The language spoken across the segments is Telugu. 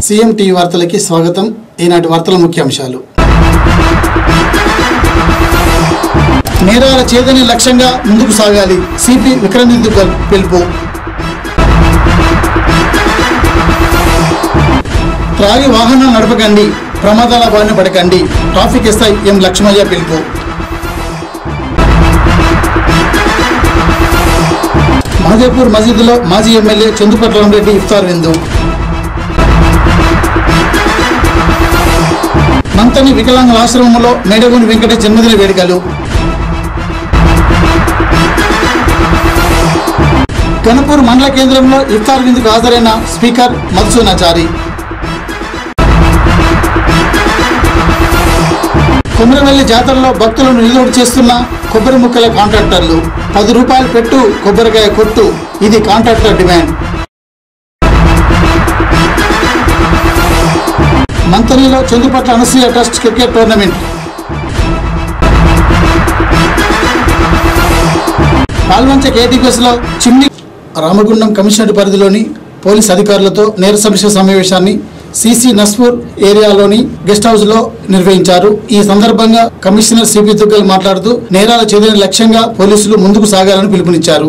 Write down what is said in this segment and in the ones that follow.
సీఎం టీవీ వార్తలకి స్వాగతం ఈనాటి వార్తల ముఖ్యాంశాలు నేరాల చేదని లక్ష్యంగా ముందుకు సాగాలి సిపి విక్రమిందుగల్ పిలుపు త్రాగి వాహనం నడపకండి ప్రమాదాల బారిన పడకండి ట్రాఫిక్ ఎస్ఐ ఎం లక్ష్మయ్య పిలుపు మహదేపూర్ మసీదులో మాజీ ఎమ్మెల్యే చందుపట్ల రెడ్డి ఇఫ్తార్ విందు మంతని వికలాంగుల ఆశ్రమంలో మేడగుని వెంకట జన్మదిన వేడుకలు గణపూర్ మండల కేంద్రంలో ఇఫ్తార్ విందుకు హాజరైన స్పీకర్ మధుసూనాచారి కుమ్రవెల్లి జాతరలో భక్తులను నిలువడి చేస్తున్న కొబ్బరి ముక్కల కాంట్రాక్టర్లు పది రూపాయలు పెట్టు కొబ్బరికాయ కొట్టు ఇది కాంట్రాక్టర్ డిమాండ్ మంతనిలో Chandupatla Anasuya trust cricket tournament Palvancha KTPS లో చిమ్ని రామగుండం కమిషనర్ పరిధిలోని పోలీస్ అధికారులతో నేర సమీక్ష సమావేశాన్ని సిసి నస్పూర్ ఏరియాలోని గెస్ట్ హౌస్ లో నిర్వహించారు ఈ సందర్భంగా కమిషనర్ సిపి దుగ్గల్ మాట్లాడుతూ నేరాల చెందిన లక్ష్యంగా పోలీసులు ముందుకు సాగాలని పిలుపునిచ్చారు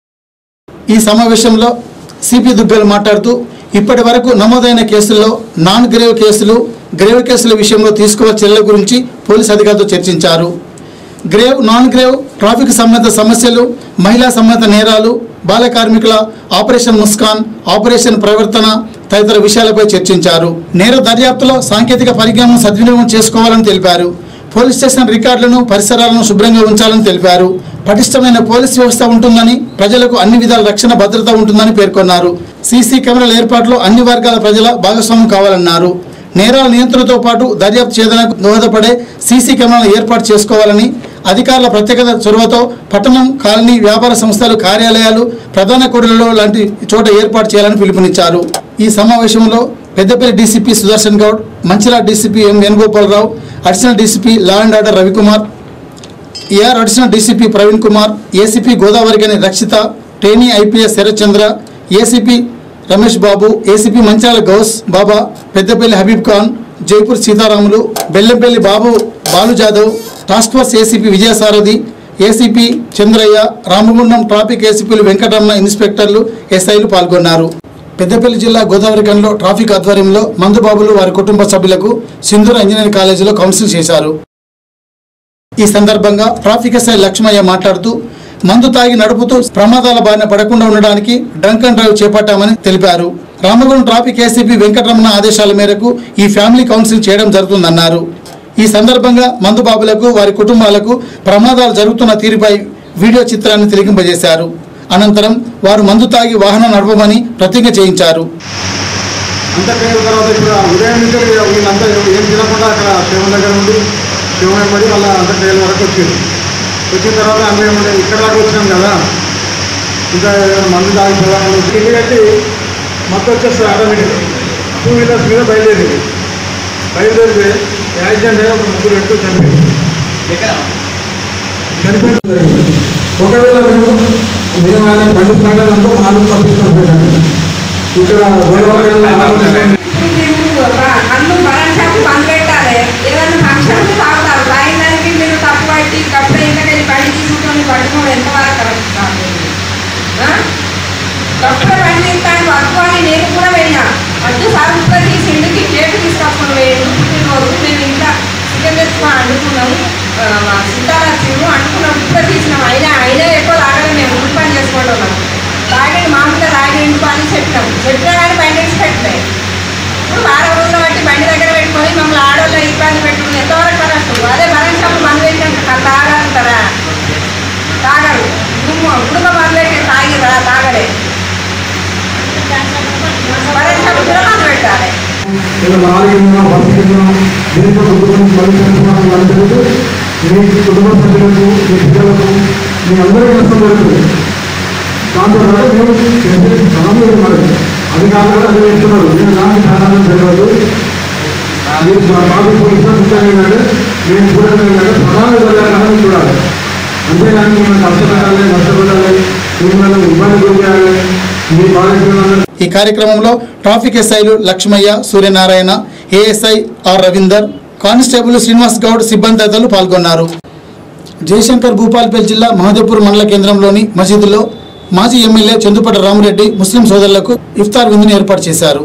ఈ సమావేశంలో సిపి దుగ్గల్ మాట్లాడుతూ ఇప్పటి వరకు నమోదైన కేసుల్లో నాన్ గ్రేవ్ కేసులు గ్రేవ్ కేసుల విషయంలో తీసుకోవాల్సిన చర్యల గురించి పోలీస్ అధికారులతో చర్చించారు గ్రేవ్ నాన్ గ్రేవ్ ట్రాఫిక్ సంబంధిత సమస్యలు మహిళా సంబంధిత నేరాలు బాల కార్మికుల ఆపరేషన్ ముస్కాన్ ఆపరేషన్ ప్రవర్తన తదితర విషయాలపై చర్చించారు నేర దర్యాప్తులో సాంకేతిక పరిజ్ఞానం సద్వినియోగం చేసుకోవాలని తెలిపారు పోలీస్ స్టేషన్ రికార్డులను పరిసరాలను శుభ్రంగా ఉంచాలని తెలిపారు పటిష్టమైన పోలీస్ వ్యవస్థ ఉంటుందని ప్రజలకు అన్ని విధాల రక్షణ భద్రత ఉంటుందని పేర్కొన్నారు సీసీ కెమెరాల ఏర్పాటులో అన్ని వర్గాల ప్రజల భాగస్వామ్యం కావాలన్నారు నేరాల నియంత్రణతో పాటు దర్యాప్తు ఛేదనకు దోహదపడే సీసీ కెమెరాలు ఏర్పాటు చేసుకోవాలని అధికారుల ప్రత్యేకత చొరవతో పట్టణం కాలనీ వ్యాపార సంస్థలు కార్యాలయాలు ప్రధాన కూడలలో లాంటి చోట ఏర్పాటు చేయాలని పిలుపునిచ్చారు ఈ సమావేశంలో Peddapalli DCP Sudarshan Goud Mancherial DCP M Venugopalarao additional DCP law and order Ravikumar AR additional DCP Praveen Kumar ACP Godavarikhani Rakshita trainee IPS Sharathchandra ACP Ramesh Babu ACP Manchala Gous Baba Peddapalli Habib Khan Jaipur Seetharamulu Bellampalli Babu Balu Jadhav task force ACP Vijayasarathi ACP Chandraiah Ramagundam traffic ఏసీపీలు వెంకటరమణ ఇన్స్పెక్టర్లు ఎస్ఐలు పాల్గొన్నారు పెద్దపల్లి జిల్లా గోదావరికంలో ట్రాఫిక్ ఆధ్వర్యంలో మందుబాబులు వారి కుటుంబ సభ్యులకు సింధూర ఇంజనీరింగ్ కాలేజీలో కౌన్సిల్ చేశారు ఈ సందర్భంగా ట్రాఫిక్ ఎస్ఐ లక్ష్మయ్య మాట్లాడుతూ మందు తాగి నడుపుతూ ప్రమాదాల బారిన పడకుండా ఉండడానికి డ్రంక్ అండ్ డ్రైవ్ చేపట్టామని తెలిపారు రామగుండం ట్రాఫిక్ ఏసీపీ వెంకటరమణ ఆదేశాల మేరకు ఈ ఫ్యామిలీ కౌన్సిల్ చేయడం జరుగుతుందన్నారు ఈ సందర్భంగా మందుబాబులకు వారి కుటుంబాలకు ప్రమాదాలు జరుగుతున్న తీరుపై వీడియో చిత్రాన్ని తిరిగింపజేశారు అనంతరం వారు మందు తాగి వాహనం నడపమని ప్రతిజ్ఞ చేయించారు అంతా పేరు తర్వాత ఇప్పుడు ఆ ఉదయం నుంచి ఇక వీళ్ళంతా ఏం తినకుండా అక్కడ శివం దగ్గర ఉండి శివం పడి వాళ్ళ అంత ట్రైన్ వరకు వచ్చింది వచ్చిన తర్వాత అందరూ ఏమంటే ఇక్కడ దాకా వచ్చినాం కదా ఇంకా ఏదైనా మందు తాగి పోదామని వచ్చి ఇల్లు కట్టి మొత్తం వచ్చేస్తారు ఆటోమేటిక్ టూ వీలర్స్ మీద బయలుదేరింది బయలుదేరితే యాక్సిడెంట్ అయ్యి ఒక ముగ్గురు ఎట్టు చనిపోయింది చనిపోయింది ఒకవేళ మేము మేము ఆయన బండి ప్రకటనతో నాలుగు పంపిస్తాం ఇక్కడ గోడవరం అన్ను బలంషాపు బంద్ పెట్టాలి ఏదైనా ఫంక్షన్ తాగుతారు తాగినానికి మీరు తప్పు పట్టి కప్పుడే ఇంటికి బండి తీసుకొని పట్టుకోవడం ఎంతవరకు కరెక్ట్ కాదు ఆ? కప్పుడే బండి తీస్తాను పట్టుకొని నేను కూడా వెళ్ళినా అడ్డు సార్ కూడా తీసి ఇంటికి కేక్ తీసుకొచ్చుకొని వేయండి పుట్టినరోజు మేము ఇంకా చికెన్ తెచ్చుకొని అండుకున్నాము ఆ, మా సీతారాత్రిను అండుకున్నాం ఇప్పుడు తీసినాం అయినా అయినా ఎక్కువ తాగలేదు మేము ఇంటి పని చేసుకుంటున్నాం తాగండి మామూలుగా తాగి ఇంటి పని చెప్పినాం చెప్పినా కానీ బయట తీసి పెట్టలేదు ఇప్పుడు వారం రోజులు బట్టి బండి దగ్గర పెట్టుకొని మమ్మల్ని ఆడవాళ్ళు ఇబ్బంది పెట్టుకుని ఎంతవరకు కరెక్ట్ అదే బలం షాపు మందు పెట్టినాక తాగలుగుతారా తాగరు నువ్వు ఇప్పుడు మందు పెట్టి తాగిరా తాగలే బలం షాపు కూడా మందు పెట్టాలి ఇలా లారీలో బస్సులో దీంట్లో కుటుంబం పరిశ్రమ అందరికీ మీ కుటుంబ సభ్యులకు మీ పిల్లలకు మీ అందరికీ నష్టం జరుగుతుంది దాంతో పాటు మేము చేసే శ్రమలు ఉన్నారు అది కాకుండా అది చేస్తున్నారు నేను దానికి సాధారణ తెలియదు మీరు బాబు పోలీసులు ముఖ్యంగా ఏంటంటే మేము చూడడం ఏంటంటే ప్రధాన జరగాలని చూడాలి అంతేగాని మిమ్మల్ని కష్టపెట్టాలి నష్టపెట్టాలి మిమ్మల్ని ఇబ్బంది గురి చేయాలి మీ బాధ్యతలు ఈ కార్యక్రమంలో ట్రాఫిక్ ఎస్ఐలు Lakshmaiah Suryanarayana ASI R Ravinder constable Srinivas Goud సిబ్బంది తదితరులు పాల్గొన్నారు జయశంకర్ భూపాల్పేట్ జిల్లా మహదేవ్పూర్ మండల కేంద్రంలోని మసీదులో మాజీ ఎమ్మెల్యే చందుపట రామరెడ్డి ముస్లిం సోదరులకు ఇఫ్తార్ విందును ఏర్పాటు చేశారు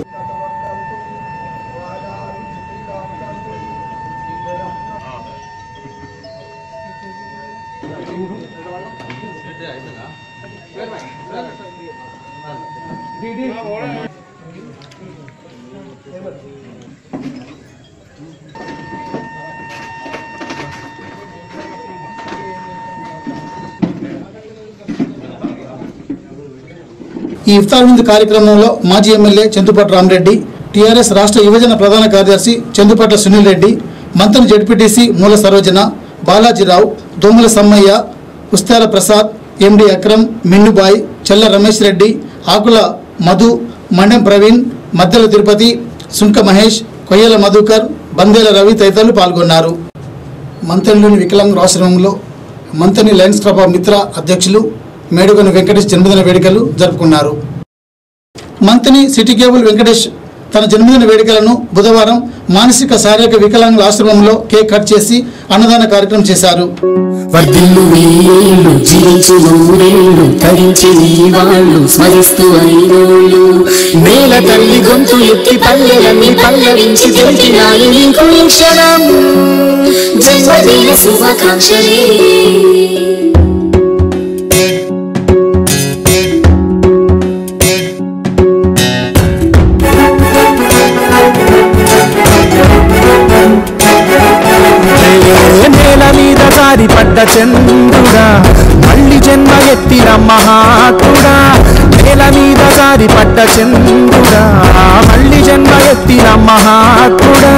ఈ ఇఫ్తార్ విందు కార్యక్రమంలో మాజీ ఎమ్మెల్యే చందుపట్ల రామరెడ్డి టీఆర్ఎస్ రాష్ట్ర యువజన ప్రధాన కార్యదర్శి చందుపట్ల సునీల్ రెడ్డి మంత్రి జడ్పీటీసీ మూల సరోజన బాలాజీరావు దోమల సమ్మయ్య ఉస్తాల ప్రసాద్ ఎండి అక్రమ్ మిన్నుబాయ్ చెల్ల రమేష్ రెడ్డి ఆకుల మధు మండెం ప్రవీణ్ మద్దెల తిరుపతి సుంక మహేష్ కొయ్యల మధుకర్ బందేల రవి తదితరులు పాల్గొన్నారు మంతెనలోని వికలాంగుల ఆశ్రమంలో మంతని లయన్స్ క్లబ్ ఆఫ్ మిత్ర అధ్యక్షులు మేడుగని వెంకటేష్ జన్మదిన వేడుకలు జరుపుకున్నారు మంతని సిటీ కేబుల్ వెంకటేష్ తన జన్మదిన వేడుకలను బుధవారం మానసిక శారీరక వికలాంగుల ఆశ్రమంలో కేక్ కట్ చేసి అన్నదాన కార్యక్రమం చేశారు వర్ధిల్లు వేళ్ళు జీవించు నూరేళ్ళు తరించి వాళ్ళు స్మరిస్తూ అయినోళ్ళు నేల తల్లి గొంతు ఎత్తి పల్లెలన్నీ పల్లవించి తెలిపినాయి నీకు ఈ క్షణం జన్మదిన శుభాకాంక్షలే నేల మీద జారి పడ్డ చంద్రుడా మళ్ళీ జన్మ ఎత్తిన మహాత్ముడా నేల మీద జారి పడ్డ చంద్రుడా మళ్ళీ జన్మ ఎత్తిన మహాత్ముడా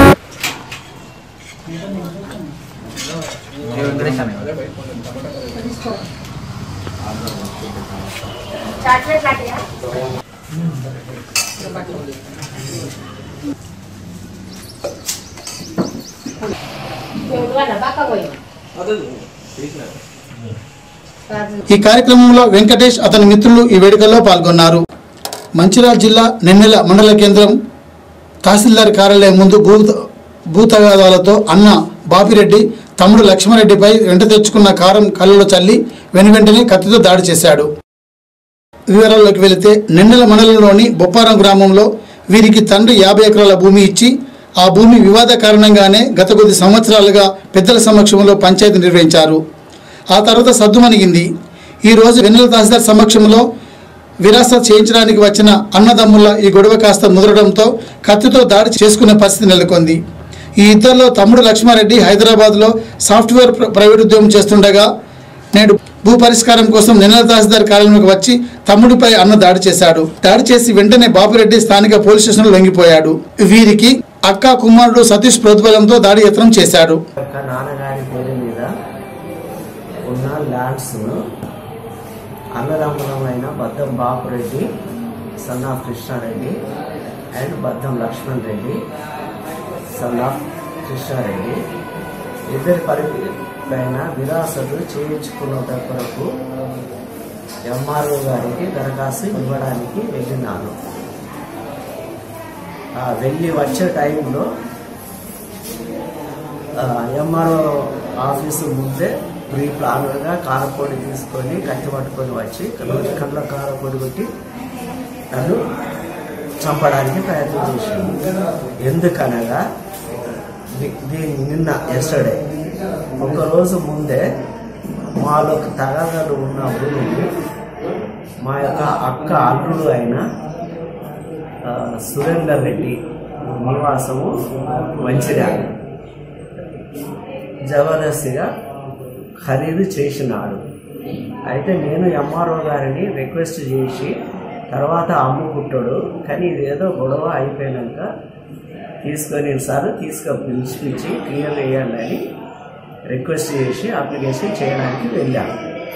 ఈ కార్యక్రమంలో వెంకటేష్ అతని మిత్రులు ఈ వేడుకల్లో పాల్గొన్నారు మంచిర్యాల జిల్లా నెన్నెల మండల కేంద్రం తహసీల్దార్ కార్యాలయం ముందు భూ భూతగాదాలతో అన్న బాపిరెడ్డి తమ్ముడు లక్ష్మారెడ్డిపై వెంట తెచ్చుకున్న కారం కళ్ళలో చల్లి వెనువెంటనే కత్తితో దాడి చేశాడు వివరాల్లోకి వెళితే నిన్నెల మండలంలోని బొప్పారం గ్రామంలో వీరికి తండ్రి యాభై ఎకరాల భూమి ఇచ్చి ఆ భూమి వివాద కారణంగానే గత కొద్ది సంవత్సరాలుగా పెద్దల సమక్షంలో పంచాయతీ నిర్వహించారు ఆ తర్వాత సద్దుమణిగింది ఈ రోజు వెన్నెల తహసీల్దార్ సమక్షంలో విరాసత్ చేయించడానికి వచ్చిన అన్నదమ్ముల ఈ గొడవ కాస్త ముదరడంతో కత్తితో దాడి చేసుకునే పరిస్థితి నెలకొంది ఈ ఇద్దరిలో తమ్ముడు లక్ష్మారెడ్డి హైదరాబాద్లో సాఫ్ట్వేర్ ప్ర- ప్రైవేట్ ఉద్యోగం చేస్తుండగా నేడు భూ పరిష్కారం కోసం నిన్నెల తహసీల్దార్ కార్యాలయంలోకి వచ్చి తమ్ముడిపై అన్న దాడి చేశాడు దాడి చేసి వెంటనే బాపురెడ్డి స్థానిక పోలీస్ స్టేషన్లో లొంగిపోయాడు వీరికి అక్క కుమారుడు సతీష్ ప్రోద్బలంతో దాడి యత్నం చేశాడు యొక్క నాన్నగారి పేరు మీద ఉన్న ల్యాండ్స్ అన్నదమ్ములమైన Baddam Bapureddy son of Krishnareddy and Baddam Laxman Reddy son of Krishnareddy ఇద్దరి పరిధి పైన విరాసతు చేయించుకున్న కొరకు ఎంఆర్ఓ గారికి దరఖాస్తు ఇవ్వడానికి వెళ్ళినాను ఆ వెళ్ళి వచ్చే టైంలో ఎంఆర్ఓ ఆఫీసు ముందే ప్రీ ప్లాన్గా కారపొడి తీసుకొని కత్తి పట్టుకొని వచ్చి నూటి కళ్ళ కారపొడి కొట్టి నన్ను చంపడానికి ప్రయత్నం చేసింది ఎందుకనగా ది- దీని నిన్న ఎస్టర్డే ఒక రోజు ముందే మాలోకి తగాదాలు ఉన్న భూమిని మా యొక్క అక్క అల్లుడు అయిన ఆ, సురేందర్ రెడ్డి నివాసము మంచిర్యాల జబర్దస్తిగా ఖరీదు చేసినాడు అయితే నేను ఎంఆర్ఓ గారిని రిక్వెస్ట్ చేసి తర్వాత అమ్ముకుంటాడు కానీ ఇదేదో గొడవ అయిపోయినాక తీసుకొని సార్ తీసుకొని పిలిచిపించి క్లియర్ చేయండి అని రిక్వెస్ట్ చేసి అప్లికేషన్ చేయడానికి వెళ్ళాను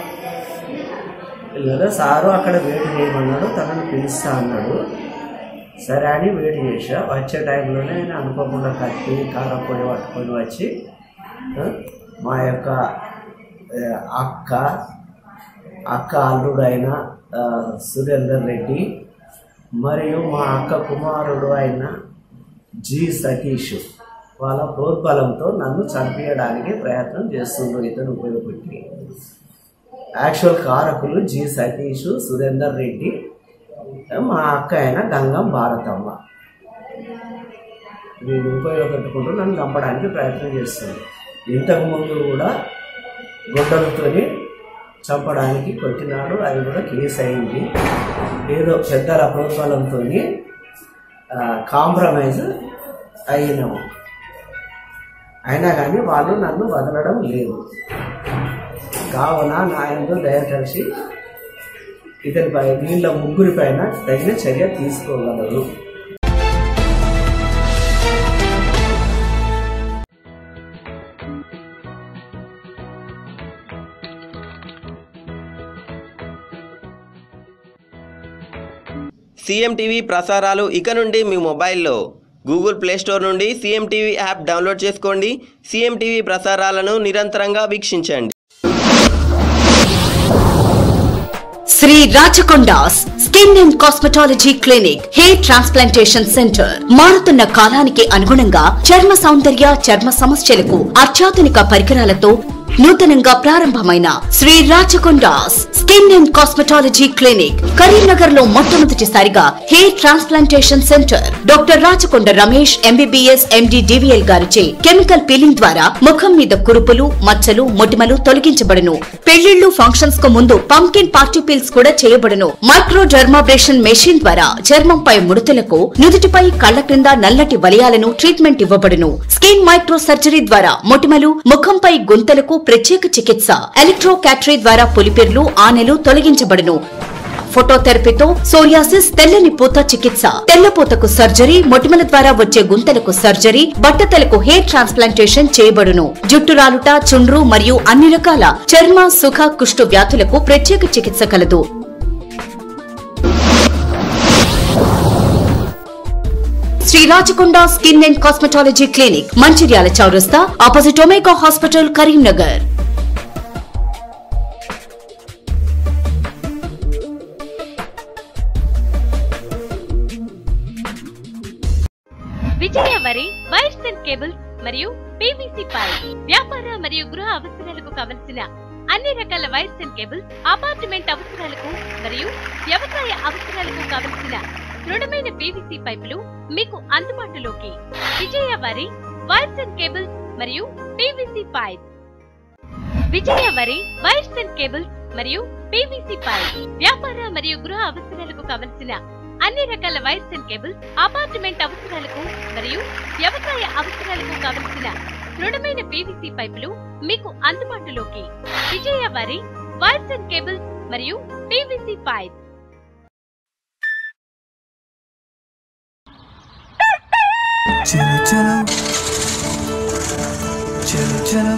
లేదా సారు అక్కడ వెయిట్ చేయమన్నాడు తనని పిలుస్తా అన్నాడు సరే అని వెయిట్ చేసా వచ్చే టైంలోనే నేను అనుకోకుండా కత్తి కారపొడి పట్టుకొని వచ్చి ఆ, మా యొక్క ఆ, అక్క అక్క అల్లుడు అయిన ఆ, సురేందర్ రెడ్డి మరియు మా అక్క కుమారుడు అయిన జి సతీష్ వాళ్ళ ప్రోద్బలంతో నన్ను చంపేయడానికి ప్రయత్నం చేస్తుండ్రు ఇతను ఉపయోగపెట్టి యాక్చువల్ కారకులు జి సతీష్ సురేందర్ రెడ్డి మా అక్క అయిన గంగం భారతమ్మ వీళ్ళు ఉపయోగపెట్టుకుంటూ నన్ను చంపడానికి ప్రయత్నం చేస్తుంది ఇంతకు ముందు కూడా గుడ్డలతోని చంపడానికి కొట్టినాడు అది కూడా కేసు అయింది ఏదో పెద్దల ప్రోత్సాహంతో కాంప్రమైజ్ అయినాము అయినా కానీ వాళ్ళు నన్ను వదలడం లేదు కావున నా ఎందు దయచేసి ఇతనిపై వీళ్ళ ముగ్గురి పైన తగిన చర్య తీసుకోగలరు సీఎం టీవీ ప్రసారాలు ఇక నుండి మీ మొబైల్లో గూగుల్ ప్లే స్టోర్ నుండి సీఎం టీవీ యాప్ డౌన్లోడ్ చేసుకోండి సీఎం టీవీ ప్రసారాలను నిరంతరంగా వీక్షించండి Shri Rachakonda's skin and cosmetology clinic hair transplantation centre మారుతున్న కాలానికి అనుగుణంగా చర్మ సౌందర్య చర్మ సమస్యలకు అత్యాధునిక పరికరాలతో నూతనంగా ప్రారంభమైన Shri Rachakonda's skin and cosmetology clinic Karimnagar లో మొట్టమొదటిసారిగా hair transplantation centre doctor Rachakonda Ramesh MBBS MD DVL గారిచే కెమికల్ పీలింగ్ ద్వారా ముఖం మీద కురుపులు మచ్చలు మొటిమలు తొలగించబడును పెళ్లిళ్లు ఫంక్షన్స్ కు ముందు పంకిన్ పార్టీ పీల్స్ కూడా చేయబడును మైక్రో డర్మాబ్రేషన్ మెషిన్ ద్వారా చర్మంపై ముడతలకు నుదుటిపై కళ్ల క్రింద నల్లటి వలయాలను ట్రీట్మెంట్ ఇవ్వబడును స్కిన్ మైక్రో సర్జరీ ద్వారా మొటిమలు ముఖంపై గుంతలకు ప్రత్యేక చికిత్స ఎలక్ట్రో క్యాటరీ ద్వారా పులిపిర్లు ఆనెలు తొలగించబడును ఫోటోథెరపీతో సోరియాసిస్ తెల్లని పూత చికిత్స తెల్లపూతకు సర్జరీ మొటిమల ద్వారా వచ్చే గుంతలకు సర్జరీ బట్టతలకు హెయిర్ ట్రాన్స్ప్లాంటేషన్ చేయబడును జుట్టు రాలుట చుండ్రు మరియు అన్ని రకాల చర్మ సుఖ కుష్టు వ్యాధులకు ప్రత్యేక చికిత్స కలదు Shri Rachakonda skin and cosmetology clinic Mancherial చౌరస్తా opposite Omega hospital Karimnagar Vijaya వరి వైర్స్ అండ్ కేబుల్స్ మరియు పీవీసీ పైప్ వ్యాపార మరియు గృహ అవసరాలకు కావలసిన అన్ని రకాల వైర్స్ అండ్ కేబుల్స్ అపార్ట్మెంట్ అవసరాలకు మరియు వ్యవసాయ అవసరాలకు కావలసిన దృఢమైన పీవీసీ పైపులు మీకు అందుబాటులోకి విజయ వరి వైర్స్ అండ్ కేబుల్స్ మరియు పీవీసీ పైప్ విజయ వరి వైర్స్ అండ్ కేబుల్స్ మరియు పీవీసీ పైప్ వ్యాపార మరియు గృహ అవసరాలకు కావలసిన అన్ని రకాల వైర్స్ అండ్ కేబుల్స్ అపార్ట్మెంట్ అవసరాలకు మరియు వ్యవసాయ అవసరాలకు కావలసిన దృఢమైన పీవీసీ పైపులు మీకు అందుబాటులోకి విజయ వరి వైర్స్ అండ్ కేబుల్స్ మరియు పీవీసీ పైప్ చలో చలో చలో చలో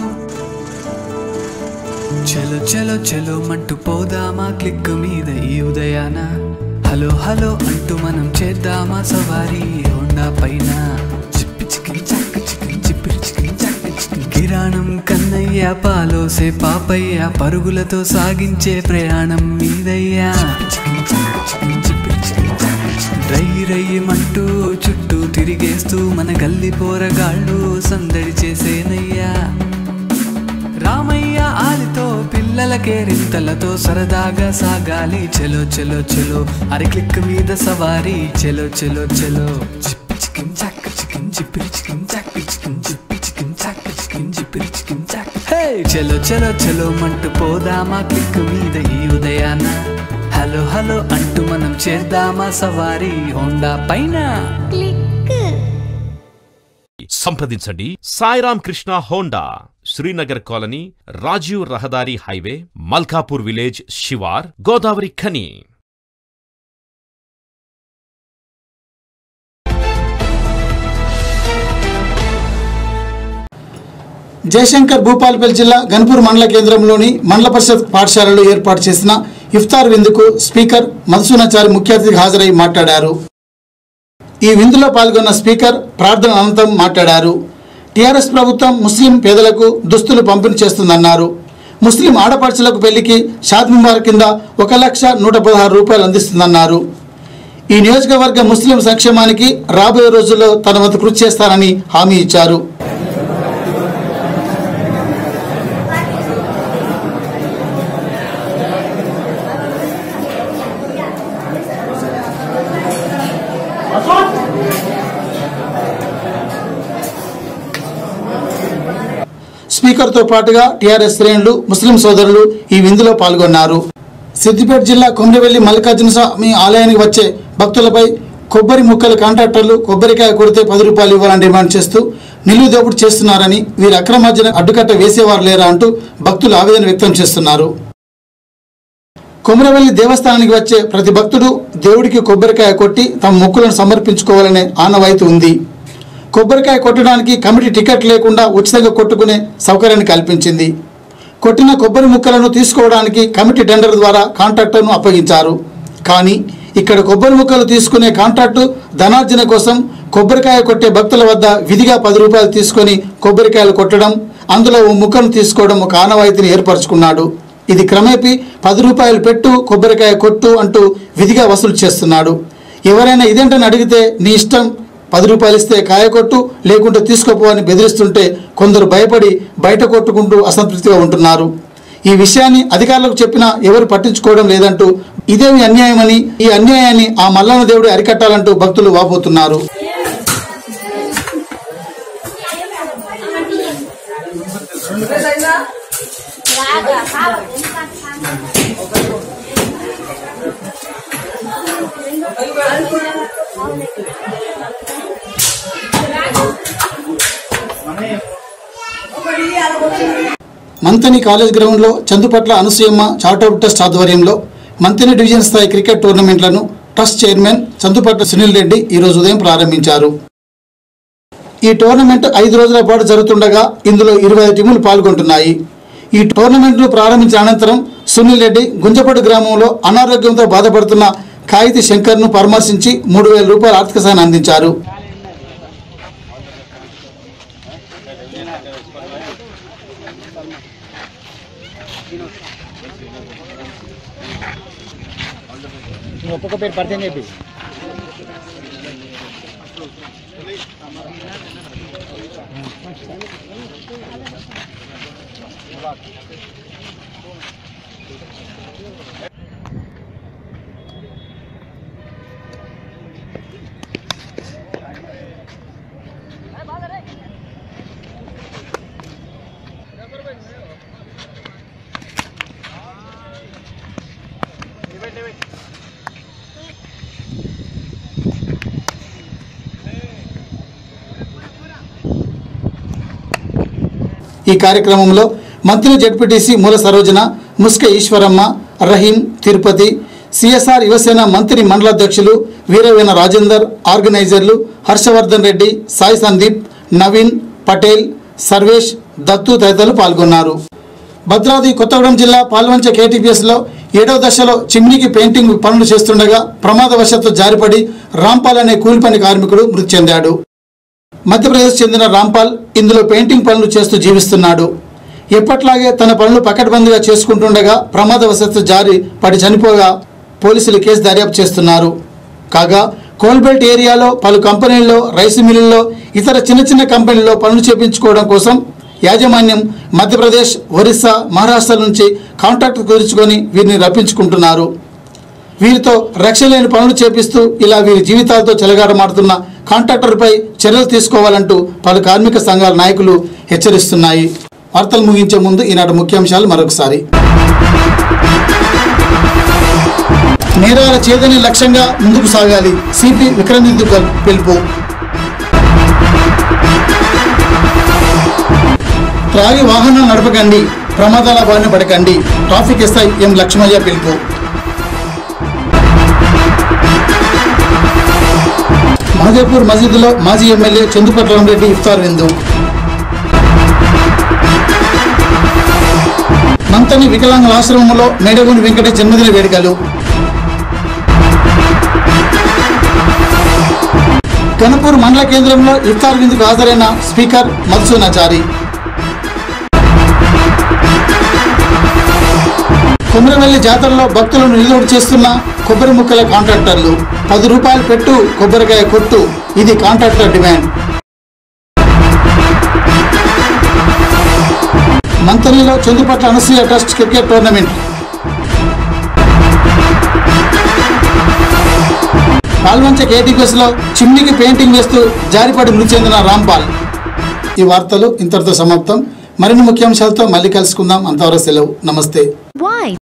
చలో చలో చలో మంటూ పోదామా క్లిక్ మీద ఈ ఉదయాన హలో హలో అంటూ మనం చేద్దామా సవారీ హోండా పైన చిప్పి చికిన్ చక్క చికిన్ చిప్పిరి చికిన్ చక్క చికిన్ కిరాణం కన్నయ్య పాలోసే పాపయ్య పరుగులతో సాగించే ప్రయాణం మీదయ్యా చికిన్ చక్క చికిన్ చిప్పిరి చికిన్ చక్క చికిన్ రై రయ్యమంటూ చుట్టూ తిరిగేస్తూ మన గల్లి పోరగాళ్ళు సందడి చేసేనయ్యా రామయ్య ఆలితో పిల్లలకే రింతలతో సరదాగా సాగాలి చెలో చెలో చెలో అరి క్లిక్ మీద సవారీ చెలో చెలో చెలో చిప్పి చికిన్ చాక్ చికిన్ చిప్పిరి చికిన్ చాక్ చికిన్ చిప్పి చికిన్ చాక్ చికిన్ చిప్పిరి చికిన్ చాక్ హే చెలో చెలో చెలో మంటూ పోదామా క్లిక్ మీద ఈ ఉదయాన హలో హలో అంటూ మనం చేద్దామా సవారీ హోండా పైన సంప్రదించండి సాయిరామ్ కృష్ణ హోండా శ్రీనగర్ కాలనీ రాజీవ్ రహదారి హైవే మల్కాపూర్ విలేజ్ శివార్ గోదావరి ఖని జయశంకర్ భూపాలపల్లి జిల్లా గన్పూర్ మండల కేంద్రంలోని మండల పరిషత్ పాఠశాలలో ఏర్పాటు చేసిన ఇఫ్తార్ విందుకు స్పీకర్ మధుసూనాచారి ముఖ్య అతిథిగా హాజరై మాట్లాడారు ఈ విందులో పాల్గొన్న స్పీకర్ ప్రార్థన అనంతరం మాట్లాడారు టీఆర్ఎస్ ప్రభుత్వం ముస్లిం పేదలకు దుస్తులు పంపిణీ చేస్తుందన్నారు ముస్లిం ఆడపడుచులకు పెళ్లికి షాద్ ముబారక్ కింద ఒక లక్ష నూట పదహారు రూపాయలు అందిస్తుందన్నారు ఈ నియోజకవర్గ ముస్లిం సంక్షేమానికి రాబోయే రోజుల్లో తన వంతు కృషి చేస్తారని హామీ ఇచ్చారు స్పీకర్తో పాటుగా టీఆర్ఎస్ శ్రేణులు ముస్లిం సోదరులు ఈ విందులో పాల్గొన్నారు సిద్దిపేట జిల్లా కొమరవెల్లి మల్లికార్జున స్వామి ఆలయానికి వచ్చే భక్తులపై కొబ్బరి ముక్కలు కాంట్రాక్టర్లు కొబ్బరికాయ కొడితే పది రూపాయలు ఇవ్వాలని డిమాండ్ చేస్తూ నిలువు దోపిడీ చేస్తున్నారని వీరి అక్రమార్జన అడ్డుకట్ట వేసేవారు లేరా అంటూ భక్తులు ఆవేదన వ్యక్తం చేస్తున్నారు కొమరవెల్లి దేవస్థానానికి వచ్చే ప్రతి భక్తుడు దేవుడికి కొబ్బరికాయ కొట్టి తమ మొక్కులను సమర్పించుకోవాలనే ఆనవాయితీ ఉంది కొబ్బరికాయ కొట్టడానికి కమిటీ టికెట్ లేకుండా ఉచితంగా కొట్టుకునే సౌకర్యాన్ని కల్పించింది కొట్టిన కొబ్బరి ముక్కలను తీసుకోవడానికి కమిటీ టెండర్ ద్వారా కాంట్రాక్టర్ను అప్పగించారు కానీ ఇక్కడ కొబ్బరి ముక్కలు తీసుకునే కాంట్రాక్టు ధనార్జన కోసం కొబ్బరికాయ కొట్టే భక్తుల వద్ద విధిగా పది రూపాయలు తీసుకొని కొబ్బరికాయలు కొట్టడం అందులో ఓ ముక్కను తీసుకోవడం ఒక ఆనవాయితీని ఏర్పరచుకున్నాడు ఇది క్రమేపీ పది రూపాయలు పెట్టు కొబ్బరికాయ కొట్టు అంటూ విధిగా వసూలు చేస్తున్నాడు ఎవరైనా ఇదేంటని అడిగితే నీ ఇష్టం పది రూపాయలు ఇస్తే కాయ కొట్టు లేకుంటే తీసుకోపో అని బెదిరిస్తుంటే కొందరు భయపడి బయట కొట్టుకుంటూ అసంతృప్తిగా ఉంటున్నారు ఈ విషయాన్ని అధికారులకు చెప్పినా ఎవరు పట్టించుకోవడం లేదంటూ ఇదేమి అన్యాయమని ఈ అన్యాయాన్ని ఆ మల్లన్న దేవుడు అరికట్టాలంటూ భక్తులు వాపోతున్నారు మంతని కాలేజ్ గ్రౌండ్లో చందుపట్ల అనసూయమ్మ చార్టర్ ట్రస్ట్ ఆధ్వర్యంలో మంతని డివిజన్ స్థాయి క్రికెట్ టోర్నమెంట్లను ట్రస్ట్ చైర్మన్ చందుపట్ల సునీల్ రెడ్డి ఈరోజు ఉదయం ప్రారంభించారు ఈ టోర్నమెంట్ ఐదు రోజుల పాటు జరుగుతుండగా ఇందులో ఇరవై ఐదు టీములు పాల్గొంటున్నాయి ఈ టోర్నమెంట్ను ప్రారంభించిన అనంతరం సునీల్ రెడ్డి గుంజపడు గ్రామంలో అనారోగ్యంతో బాధపడుతున్న కాయితి శంకర్ను పరామర్శించి మూడు వేల రూపాయల ఆర్థిక సాయాన్ని అందించారు ఒక్కొక్క పేరు పరిచయం చెప్పి ఈ కార్యక్రమంలో మంత్రి జడ్పీటీసీ మూల సరోజన ముస్క ఈశ్వరమ్మ రహీం తిరుపతి సిఎస్ఆర్ యువసేన మంత్రి మండలాధ్యక్షులు వీరవేన రాజేందర్ ఆర్గనైజర్లు హర్షవర్ధన్ రెడ్డి సాయి సందీప్ నవీన్ పటేల్ సర్వేష్ దత్తు తదితరులు పాల్గొన్నారు భద్రాద్రి కొత్తగూడెం జిల్లా పాల్వంచ కేటీపీఎస్లో ఏడవ దశలో చిమ్నీకి పెయింటింగ్ పనులు చేస్తుండగా ప్రమాదవశాత్తు జారిపడి రాంపాల్ అనే కూలి పని కార్మికుడు మృతి చెందాడు మధ్యప్రదేశ్ చెందిన రాంపాల్ ఇందులో పెయింటింగ్ పనులు చేస్తూ జీవిస్తున్నాడు ఎప్పట్లాగే తన పనులు పకడ్బందీగా చేసుకుంటుండగా ప్రమాదవశాత్తు జారి పడి చనిపోగా పోలీసులు కేసు దర్యాప్తు చేస్తున్నారు కాగా కోల్బెల్ట్ ఏరియాలో పలు కంపెనీల్లో రైసు మిల్లుల్లో ఇతర చిన్న చిన్న కంపెనీల్లో పనులు చేపించుకోవడం కోసం యాజమాన్యం మధ్యప్రదేశ్ ఒరిస్సా మహారాష్ట్ర నుంచి కాంట్రాక్ట్ కుదుర్చుకొని వీరిని రప్పించుకుంటున్నారు వీరితో రక్షణ లేని పనులు చేపిస్తూ ఇలా వీరి జీవితాలతో చెలగాటమాడుతున్న కాంట్రాక్టర్పై చర్యలు తీసుకోవాలంటూ పలు కార్మిక సంఘాల నాయకులు హెచ్చరిస్తున్నాయి వార్తలు ముగించే ముందు ఈనాటి ముఖ్యాంశాలు మరొకసారి నేరాల చేదని లక్ష్యంగా ముందుకు సాగాలి సిపి విక్రమిందుకల్ పిలుపు త్రాగి వాహనం నడపకండి ప్రమాదాల బారిన పడకండి ట్రాఫిక్ ఎస్ఐ ఎం లక్ష్మయ్య పిలుపు మహదేపూర్ మసీదులో మాజీ ఎమ్మెల్యే చందుపట్ల రెడ్డి ఇఫ్తార్ విందు మంతని వికలాంగుల ఆశ్రమంలో మేడగుని వెంకట జన్మదిన వేడుకలు గణపూర్ మండల కేంద్రంలో ఇఫ్తార్ విందుకు హాజరైన స్పీకర్ మధుసూనాచారి కుమ్రవెల్లి జాతరలో భక్తులను నిలువడి చేస్తున్న కొబ్బరి ముక్కల కాంట్రాక్టర్లు పది రూపాయలు పెట్టు కొబ్బరికాయ కొట్టు ఇది కాంట్రాక్టర్ డిమాండ్ మంతనిలో Chandupatla Anasuya trust cricket tournament Palvancha KTPS లో చిమ్నికి పెయింటింగ్ వేస్తూ జారిపడి మృతి చెందిన రాంపాల్ ఈ వార్తలు ఇంతటితో సమాప్తం మరిన్ని ముఖ్యాంశాలతో మళ్ళీ కలుసుకుందాం అంతవరకు సెలవు నమస్తే Why?